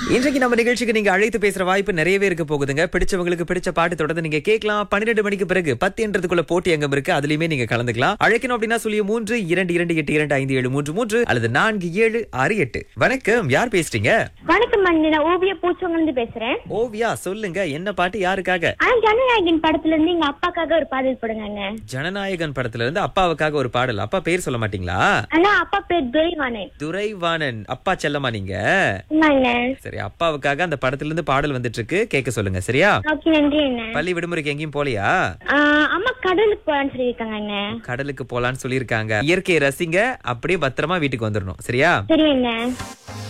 இன்றைக்கு நம்ம நிகழ்ச்சிக்கு நீங்க அழைத்து பேசுற வாய்ப்பு நிறையவே இருக்க போகுதுங்க பிடிச்சவங்களுக்கு பிடிச்ச பாட்டு தொடர்ந்து நீங்க கேட்கலாம் பன்னிரெண்டு மணிக்கு பிறகு பத்து என்றதுக்குள்ள போட்டி அங்கம் இருக்கு அதுலயுமே நீங்க கலந்துக்கலாம் அழைக்கணும் அப்படின்னா சொல்லி மூன்று இரண்டு இரண்டு எட்டு இரண்டு ஐந்து ஏழு மூன்று மூன்று அல்லது நான்கு ஏழு ஆறு எட்டு வணக்கம் யார் பேசுறீங்க வணக்கம் அண்ணி நான் ஓவிய பூச்சவங்க இருந்து பேசுறேன் ஓவியா சொல்லுங்க என்ன பாட்டு யாருக்காக ஆனா ஜனநாயகன் படத்துல இருந்து எங்க அப்பாக்காக ஒரு பாடல் போடுங்க ஜனநாயகன் படத்துல இருந்து அப்பாவுக்காக ஒரு பாடல் அப்பா பேர் சொல்ல மாட்டீங்களா ஆனா அப்பா பேர் துரைவானன் துரைவாணன் அப்பா செல்லமா நீங்க ஆமாங்க சரி அப்பாவுக்காக அந்த படத்துல இருந்து பாடல் வந்துட்டு இருக்கு கேட்க சொல்லுங்க சரியா ஓகே நன்றி என்ன பள்ளி விடுமுறைக்கு எங்கேயும் போலியா அம்மா கடலுக்கு போலான்னு சொல்லியிருக்காங்க அண்ணன் கடலுக்கு போலான்னு சொல்லியிருக்காங்க இயற்கையை ரசிங்க அப்படியே பத்திரமா வீட்டுக்கு வந்துடணும் சரியா சரி என்ன